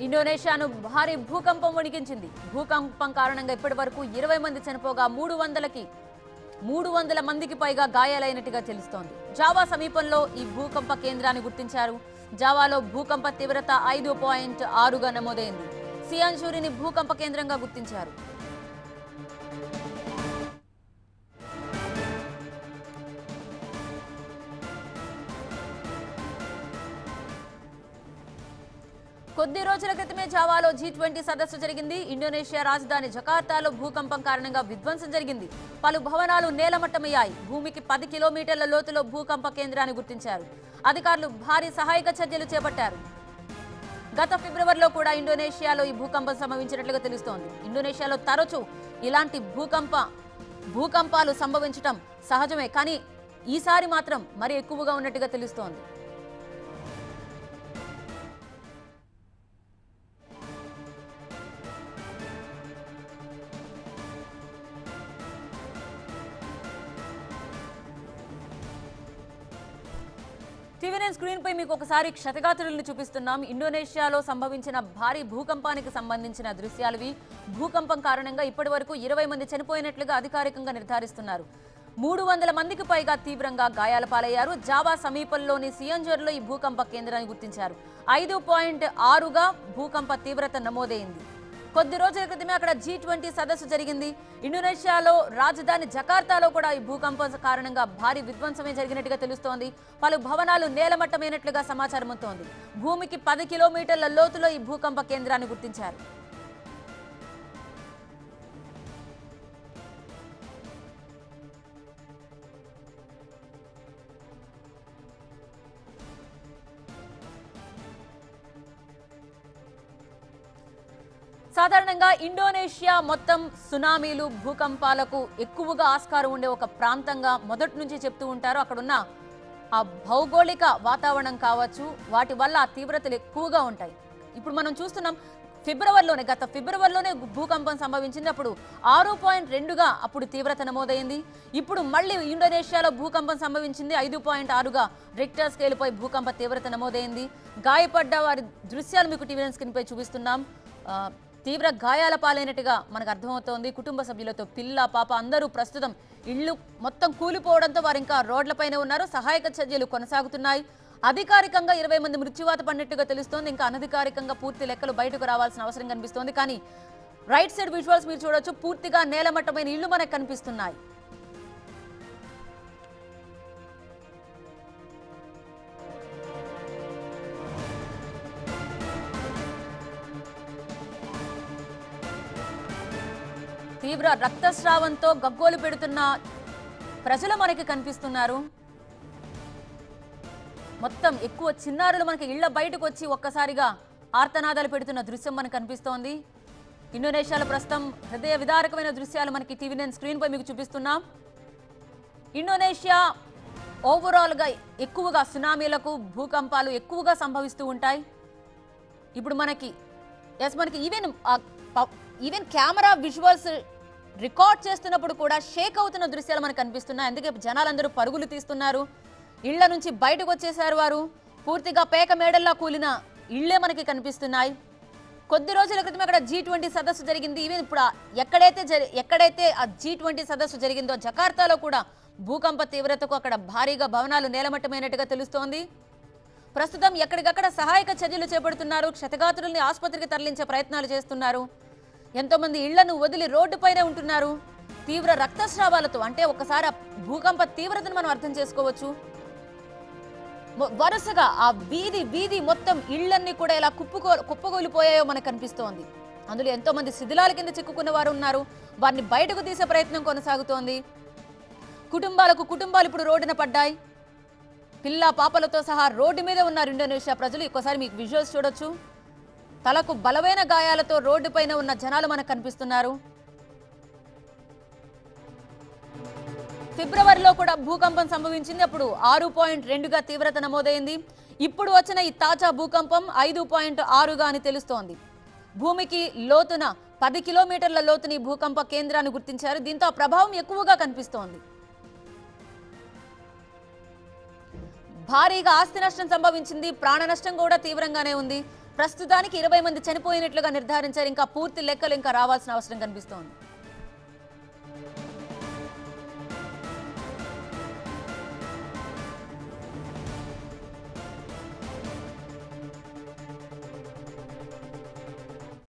ఇండోనేషియాను భారీ భూకంపం వణికించింది భూకంపం కారణంగా ఇప్పటి వరకు ఇరవై మంది చనిపోగా మూడు వందలకి మూడు వందల మందికి పైగా గాయాలైనట్టుగా తెలుస్తోంది జావా సమీపంలో ఈ భూకంప కేంద్రాన్ని గుర్తించారు జావాలో భూకంప తీవ్రత ఐదు పాయింట్ ఆరుగా నమోదైంది సియాన్షూరిని భూకంప కేంద్రంగా గుర్తించారు కొద్ది రోజుల క్రితమే జావాలో జీ ట్వంటీ సదస్సు జరిగింది ఇండోనేషియా రాజధాని జకార్తాలో భూకంపం కారణంగా విధ్వంసం జరిగింది పలు భవనాలు నేలమట్టమయ్యాయి భూమికి పది కిలోమీటర్ల లోతులో భూకంప కేంద్రాన్ని గుర్తించారు అధికారులు భారీ సహాయక చర్యలు చేపట్టారు గత ఫిబ్రవరిలో కూడా ఇండోనేషియాలో ఈ భూకంపం సంభవించినట్లుగా తెలుస్తోంది ఇండోనేషియాలో తరచూ ఇలాంటి భూకంప భూకంపాలు సంభవించటం సహజమే కానీ ఈసారి మాత్రం మరి ఎక్కువగా ఉన్నట్టుగా తెలుస్తోంది టీవీ నైన్ స్క్రీన్ పై మీకు ఒకసారి క్షతగాత్రులను చూపిస్తున్నాం ఇండోనేషియాలో సంభవించిన భారీ భూకంపానికి సంబంధించిన దృశ్యాలవి భూకంపం కారణంగా ఇప్పటి వరకు ఇరవై మంది చనిపోయినట్లుగా అధికారికంగా నిర్ధారిస్తున్నారు మూడు వందల మందికి పైగా తీవ్రంగా గాయాల పాలయ్యారు జావా సమీపంలోని సియంజర్లో ఈ భూకంప కేంద్రాన్ని గుర్తించారు ఐదు పాయింట్ ఆరుగా భూకంప తీవ్రత నమోదైంది కొద్ది రోజుల క్రితమే అక్కడ జీ ట్వంటీ సదస్సు జరిగింది ఇండోనేషియాలో రాజధాని జకార్తాలో కూడా ఈ భూకంపం కారణంగా భారీ విధ్వంసమే జరిగినట్టుగా తెలుస్తోంది పలు భవనాలు నేలమట్టమైనట్లుగా సమాచారం అవుతోంది భూమికి పది కిలోమీటర్ల లోతులో ఈ భూకంప కేంద్రాన్ని గుర్తించారు సాధారణంగా ఇండోనేషియా మొత్తం సునామీలు భూకంపాలకు ఎక్కువగా ఆస్కారం ఉండే ఒక ప్రాంతంగా మొదటి నుంచి చెప్తూ ఉంటారు అక్కడున్న ఆ భౌగోళిక వాతావరణం కావచ్చు వాటి వల్ల ఆ తీవ్రతలు ఎక్కువగా ఉంటాయి ఇప్పుడు మనం చూస్తున్నాం ఫిబ్రవరిలోనే గత ఫిబ్రవరిలోనే భూకంపం సంభవించింది అప్పుడు ఆరు పాయింట్ రెండుగా అప్పుడు తీవ్రత నమోదైంది ఇప్పుడు మళ్ళీ ఇండోనేషియాలో భూకంపం సంభవించింది ఐదు పాయింట్ ఆరుగా రిక్టర్ స్కేల్పై భూకంప తీవ్రత నమోదైంది గాయపడ్డ వారి దృశ్యాలు మీకు టీవీ స్క్రీన్ పై చూపిస్తున్నాం ఆ, తీవ్ర గాయాల పాలైనట్టుగా మనకు అర్థమవుతోంది కుటుంబ సభ్యులతో పిల్ల పాప అందరూ ప్రస్తుతం ఇళ్ళు మొత్తం కూలిపోవడంతో వారు ఇంకా రోడ్లపైనే ఉన్నారు సహాయక చర్యలు కొనసాగుతున్నాయి అధికారికంగా ఇరవై మంది మృత్యువాత పడినట్టుగా తెలుస్తోంది ఇంకా అనధికారికంగా పూర్తి లెక్కలు బయటకు రావాల్సిన అవసరం కనిపిస్తోంది కానీ రైట్ సైడ్ విజువల్స్ మీరు చూడొచ్చు పూర్తిగా నేలమట్టమైన ఇళ్ళు మనకు కనిపిస్తున్నాయి తీవ్ర రక్తస్రావంతో గగ్గోలు పెడుతున్న ప్రజలు మనకి కనిపిస్తున్నారు మొత్తం ఎక్కువ చిన్నారులు మనకి ఇళ్ల బయటకు వచ్చి ఒక్కసారిగా ఆర్తనాదాలు పెడుతున్న దృశ్యం మనకు కనిపిస్తోంది ఇండోనేషియాలో ప్రస్తుతం హృదయ విదారకమైన దృశ్యాలు మనకి టీవీ నేను స్క్రీన్ పై మీకు చూపిస్తున్నాం ఇండోనేషియా ఓవరాల్గా ఎక్కువగా సునామీలకు భూకంపాలు ఎక్కువగా సంభవిస్తూ ఉంటాయి ఇప్పుడు మనకి ఎస్ మనకి even even camera visuals record చేస్తున్నప్పుడు కూడా షేక్ అవుతున్న దృశ్యాలు మనకు కనిపిస్తున్నాయి అందుకే జనాలందరూ పరుగులు తీస్తున్నారు ఇళ్ల నుంచి బయటకు వచ్చేసారు వారు పూర్తిగా పేక మేడల్లా కూలిన ఇళ్లే మనకి కనిపిస్తున్నాయి కొద్ది రోజుల క్రితం అక్కడ జీ ట్వంటీ సదస్సు జరిగింది ఈవెన్ ఇప్పుడు ఆ ఎక్కడైతే జరి- ఎక్కడైతే ఆ జీ ట్వంటీ సదస్సు జరిగిందో జకార్తాలో కూడా భూకంప తీవ్రతకు అక్కడ భారీగా భవనాలు నేలమట్టమైనట్టుగా తెలుస్తోంది ప్రస్తుతం ఎక్కడికక్కడ సహాయక చర్యలు చేపడుతున్నారు క్షతగాత్రుల్ని ఆసుపత్రికి తరలించే ప్రయత్నాలు చేస్తున్నారు ఎంతో మంది ఇళ్లను వదిలి రోడ్డుపైనే ఉంటున్నారు తీవ్ర రక్తస్రావాలతో అంటే ఒకసారి ఆ భూకంప తీవ్రతను మనం అర్థం చేసుకోవచ్చు మొ- వరుసగా ఆ వీధి వీధి మొత్తం ఇళ్లన్నీ కూడా ఇలా కుప్పుకో కుప్పగూలిపోయాయో మనకు కనిపిస్తోంది అందులో ఎంతో మంది శిథిలాల కింద చిక్కుకున్న వారు ఉన్నారు వారిని బయటకు తీసే ప్రయత్నం కొనసాగుతోంది కుటుంబాలకు కుటుంబాలు ఇప్పుడు రోడ్డున పడ్డాయి పిల్ల పాపలతో సహా రోడ్డు మీద ఉన్నారు ఇండోనేషియా ప్రజలు ఒక్కసారి మీకు విజువల్స్ చూడొచ్చు తలకు బలమైన గాయాలతో రోడ్డు పైన ఉన్న జనాలు మనకు కనిపిస్తున్నారు ఫిబ్రవరిలో కూడా భూకంపం సంభవించింది అప్పుడు ఆరు పాయింట్ రెండుగా తీవ్రత నమోదైంది ఇప్పుడు వచ్చిన ఈ తాజా భూకంపం ఐదు పాయింట్ ఆరుగా అని తెలుస్తోంది భూమికి లోతున పది కిలోమీటర్ల లోతుని ఈ భూకంప కేంద్రాన్ని గుర్తించారు దీంతో ఆ ప్రభావం ఎక్కువగా కనిపిస్తోంది భారీగా ఆస్తి నష్టం సంభవించింది ప్రాణ నష్టం కూడా తీవ్రంగానే ఉంది ప్రస్తుతానికి ఇరవై మంది చనిపోయినట్లుగా నిర్ధారించారు ఇంకా పూర్తి లెక్కలు ఇంకా రావాల్సిన అవసరం కనిపిస్తోంది